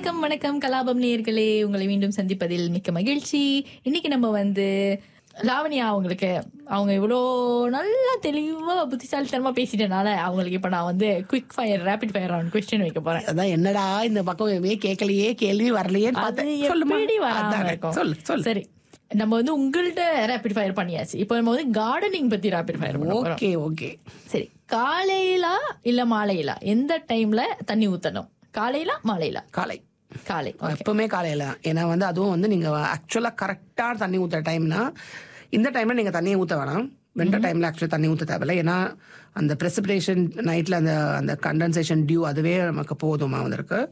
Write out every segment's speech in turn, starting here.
வணக்கம் வணக்கம் கலாபம் நேயர்களே உங்களை மீண்டும் சந்திப்பதில் மிக்க மகிழ்ச்சி இன்னைக்கு நம்ம வந்து லாவணியா அவங்களுக்கு அவங்க இவ்வளோ நல்லா தெளிவா புத்திசாலித்தனமா பேசிட்டனால அவங்களுக்கு இப்ப நான் வந்து quick fire rapid fire round question வைக்க போறேன் அதான் என்னடா இந்த பக்கம் எதுவுமே கேட்கலையே கேள்வி வரலையே அது எப்படி வராம சொல்லு இருக்கும் சொல்லு சரி நம்ம வந்து உங்கள்ட்ட ரேபிட் ஃபயர் பண்ணியாச்சு இப்போ நம்ம வந்து கார்டனிங் பத்தி ரேபிட் ஃபயர் பண்ண போறோம் ஓகே ஓகே சரி காலையிலா இல்ல மாலையிலா எந்த டைம்ல தண்ணி ஊத்தணும் காலையிலா மாலையிலா காலை காலை எப்பவுமே காலையில தான் ஏன்னா வந்து அதுவும் வந்து நீங்க ஆக்சுவலா கரெக்டா தண்ணி ஊத்துற டைம்னா இந்த டைம்ல நீங்க தண்ணியை ஊத்த வேணாம் விண்டர் டைம்ல ஆக்சுவலி தண்ணி ஊத்த தேவையில்ல ஏன்னா அந்த precipitation நைட்ல அந்த அந்த கண்டென்சேஷன் டியூ அதுவே நமக்கு போதுமா வந்திருக்கு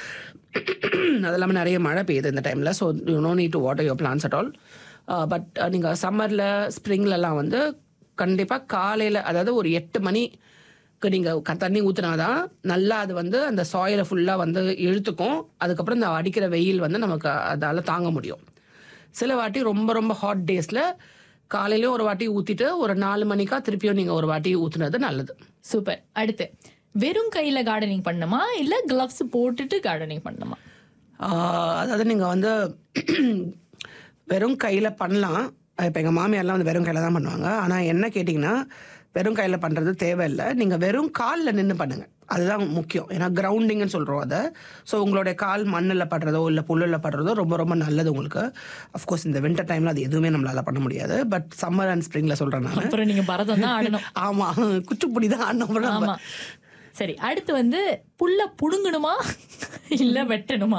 அது இல்லாமல் நிறைய மழை பெய்யுது இந்த டைமில் so you no need to water your plans at all but நீங்கள் சம்மரில் ஸ்ப்ரிங்லலாம் வந்து கண்டிப்பாக காலையில் அதாவது ஒரு எட்டு மணிக்கு நீங்கள் க தண்ணி ஊற்றினாதான் நல்லா அது வந்து அந்த சாயிலை ஃபுல்லாக வந்து இழுத்துக்கும் அதுக்கப்புறம் இந்த அடிக்கிற வெயில் வந்து நமக்கு அதால் தாங்க முடியும் சில வாட்டி ரொம்ப ரொம்ப ஹாட் டேஸில் காலையிலயும் ஒரு வாட்டி ஊற்றிட்டு ஒரு நாலு மணிக்கா திருப்பியும் நீங்கள் ஒரு வாட்டி ஊற்றுனது நல்லது சூப்பர் அடுத்து வெறும் கையில கார்டனிங் பண்ணுமா இல்ல கிளவ்ஸ் போட்டுட்டு கார்டனிங் பண்ணுமா ஆஹ் அதாவது நீங்கள் வந்து வெறும் கையில் பண்ணலாம் இப்போ எங்கள் மாமியார்லாம் வந்து வெறும் கையில் தான் பண்ணுவாங்க ஆனால் என்ன கேட்டிங்கன்னா வெறும் கையில் பண்ணுறது தேவையில்லை நீங்கள் வெறும் காலில் நின்று பண்ணுங்கள் அதுதான் முக்கியம் ஏன்னா கிரவுண்டிங்னு சொல்கிறோம் அதை ஸோ உங்களுடைய கால் மண்ணில் படுறதோ இல்லை புல்லில் படுறதோ ரொம்ப ரொம்ப நல்லது உங்களுக்கு அஃப்கோர்ஸ் இந்த வின்டர் டைமில் அது எதுவுமே நம்மளால் பண்ண முடியாது பட் சம்மர் அண்ட் ஸ்ப்ரிங்கில் சொல்கிறேன் நான் அப்புறம் நீங்க பரதம் தான் ஆடணும் ஆமாம் குச்சிப்புடி தான் ஆடணும் ஆமா சரி அடுத்து வந்து புல்ல புடுங்கணுமா இல்ல வெட்டணுமா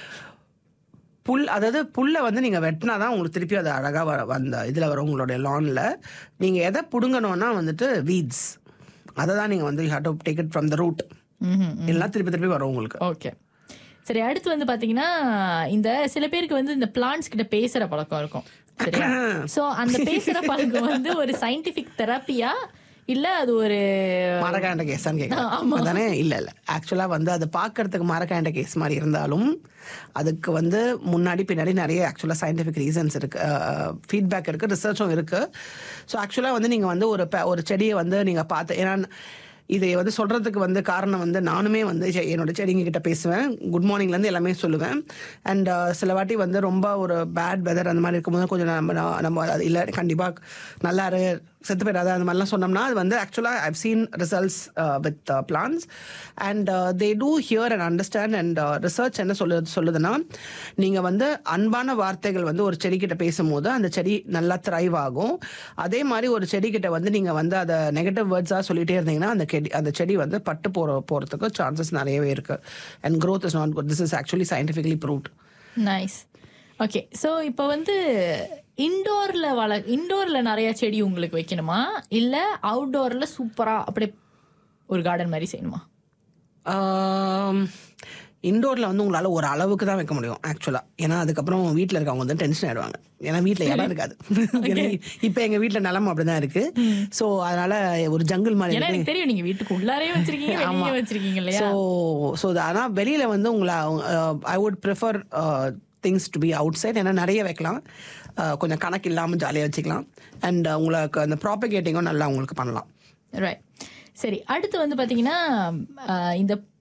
புல் அதாவது புல்லை வந்து நீங்கள் வெட்டினா தான் உங்களுக்கு திருப்பி அது அழகாக வர அந்த இதில் வரும் உங்களுடைய லானில் நீங்கள் எதை பிடுங்கணும்னா வந்துட்டு வீட்ஸ் அதை தான் நீங்கள் வந்து you have to take it from the root எல்லாம் திருப்பி திருப்பி வரும் உங்களுக்கு ஓகே சரி அடுத்து வந்து பாத்தீங்கன்னா இந்த சில பேருக்கு வந்து இந்த பிளான்ஸ் கிட்ட பேசுற பழக்கம் இருக்கும் சரியா சோ அந்த பேசுற பழக்கம் வந்து ஒரு சயின்டிபிக் தெரப்பியா இல்ல அது ஒரு மரக்காண்ட கேஸான்னு கேட்குறேன் அதானே இல்லை இல்லை ஆக்சுவலாக வந்து அது பார்க்கறதுக்கு மரக்காண்ட கேஸ் மாதிரி இருந்தாலும் அதுக்கு வந்து முன்னாடி பின்னாடி நிறைய ஆக்சுவலாக சயின்டிஃபிக் ரீசன்ஸ் இருக்கு ஃபீட்பேக் இருக்கு ரிசர்ச்சும் இருக்கு ஸோ ஆக்சுவலாக வந்து நீங்கள் வந்து ஒரு ப- ஒரு செடியை வந்து நீங்கள் பார்த்து ஏன்னா இதை வந்து சொல்றதுக்கு வந்து காரணம் வந்து நானுமே வந்து செ- என்னோட செடிங்க கிட்ட பேசுவேன் குட் மார்னிங்லேருந்து எல்லாமே சொல்லுவேன் அண்ட் சில வாட்டி வந்து ரொம்ப ஒரு பேட் வெதர் அந்த மாதிரி இருக்கும்போது கொஞ்சம் நம்ம நம்ம அது இல்லை கண்டிப்பாக நல்லா இரு செத்து போயிடாத அந்த மாதிரிலாம் சொன்னோம்னா அது வந்து ஆக்சுவலாக I've seen results with plans and they do here and understand and research என்ன சொல்லு சொல்லுதுன்னா நீங்கள் வந்து அன்பான வார்த்தைகள் வந்து ஒரு செடிக்கிட்ட பேசும்போது அந்த செடி நல்லா த்ரைவ் ஆகும் அதே மாதிரி ஒரு செடிக்கிட்ட வந்து நீங்கள் வந்து அதை நெகட்டிவ் வேர்ட்ஸாக சொல்லிட்டே இருந்தீங்கன்னா அந்த செடி அந்த செடி வந்து பட்டு போகிற போகிறதுக்கு சான்சஸ் நிறையவே இருக்குது and growth is not good this is actually scientifically proved nice okay so இப்போ வந்து இன்டோர்ல வள இன்டோர்ல நிறைய செடி உங்களுக்கு வைக்கணுமா இல்ல அவுட்டோர்ல சூப்பரா அப்படியே ஒரு கார்டன் மாதிரி செய்யணுமா இண்டோரில் வந்து உங்களால் ஒரு அளவுக்கு தான் வைக்க முடியும் ஆக்சுவலாக ஏன்னா அதுக்கப்புறம் வீட்டில் இருக்கவங்க வந்து டென்ஷன் ஆயிடுவாங்க ஏன்னா வீட்டில் இடம் இருக்காது இப்போ எங்கள் வீட்டில் நிலம அப்படி தான் இருக்குது ஸோ அதனால் ஒரு ஜங்கிள் மாதிரி ஏன்னா இருக்கு. எனக்கு தெரியும் நீங்க வீட்டுக்கு உள்ளாரே வச்சிருக்கீங்க வெளியே வச்சிருக்கீங்க இல்லையா ஸோ ஸோ ஆனால் வெளியில் வந்து உங்களை I would prefer things to be outside ஏன்னா நிறைய வைக்கலாம் Uh, கொஞ்சம் கணக்கு இல்லாமல் ஜாலியாக வச்சுக்கலாம் அண்ட் உங்களுக்கு அந்த ப்ராப்பகேட்டிங்கும் நல்லா உங்களுக்கு பண்ணலாம் ரைட் சரி அடுத்து வந்து பாத்தீங்கன்னா ஆஹ், இந்த